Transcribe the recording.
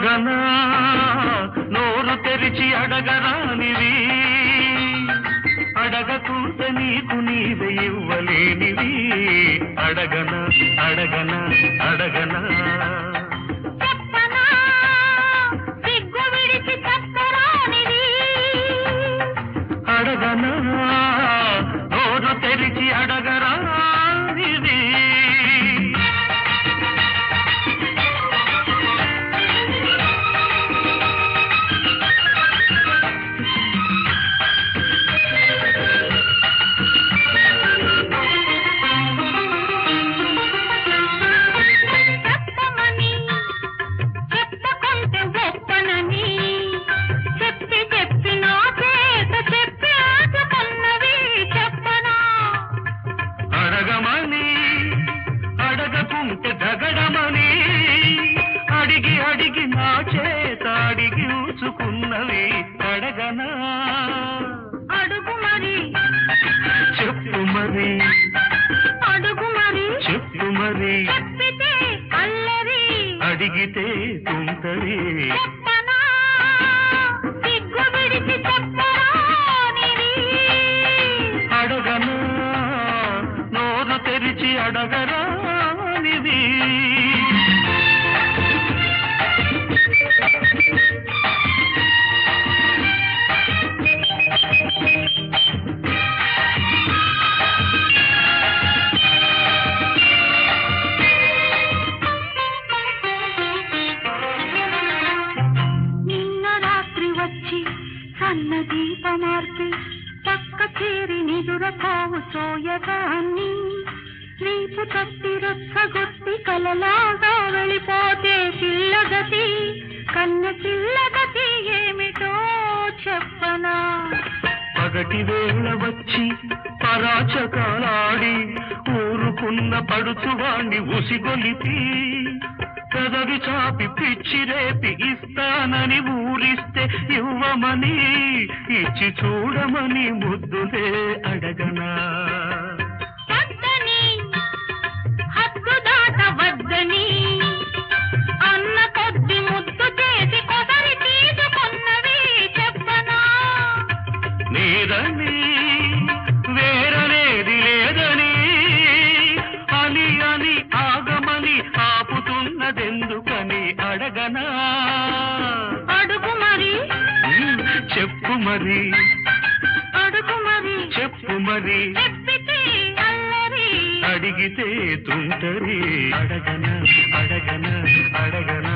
అడగనా నోరు తెరిచి అడగరానివి అడగకుంట నీకు నీవే ఇవ్వలేనివి అడగనా అడగనా అడగనా చెప్పనా సిగ్గు విడిచి చెప్పరానిది అడగనా నోరు తెరిచి అడగరానివి చెప్పమని చెప్పకుంటే గొప్పనని చెప్పి చెప్పి నా చేత చెప్పి ఆశకున్నవి చెప్పనా అడగమని అడగకుంటే దగడమని అడిగి అడిగి నా చేత అడిగి ఉంచుకున్నవి అడగనా అడుగు మరి చెప్పు మరి అడుగు మరి చెప్పు మరి చెప్పితే అల్లరి అడిగితే తుంటరి చెప్పనా సిగ్గు విడిచి చెప్పరానిది అడగనా నోరు తెరిచి అడగరానిది నిన్న రాత్రి వచ్చి సన్న దీపమార్పి పక్క చేరి నిదురపోవు సోయగాన్ని నీపు తప్పి రొచ్చగొట్టి కలలాగా వెళ్ళిపోతే పిల్లగతి కన్న పిల్లగతి ఏమిటో చెప్పనా పగటి వేళ వచ్చి పరాచకాలాడి ఊరుకున్న పడుచువాణ్ణి ఉసిగొలిపి పెదవి చాపి పిచ్చి రేపి ఇస్తానని ఊరిస్తే ఇవ్వమని ఇచ్చి చూడమని ముద్దులే అడగనా వద్దని హద్దు దాట వద్దని అన్న కొద్ది ముద్దు చేసి కొసరి తీసుకున్నవి చెప్పనా నేరని వేరనేది లేదని అని అని ఆగమని ఆపుతున్నదెందుకని అడగనా అడుగు మరి ఉమ్, చెప్పు మరి అడుగు మరి చెప్పు మరి చెప్పితే అల్లరి అడిగితే తుంటరి అడగనా అడగనా అడగనా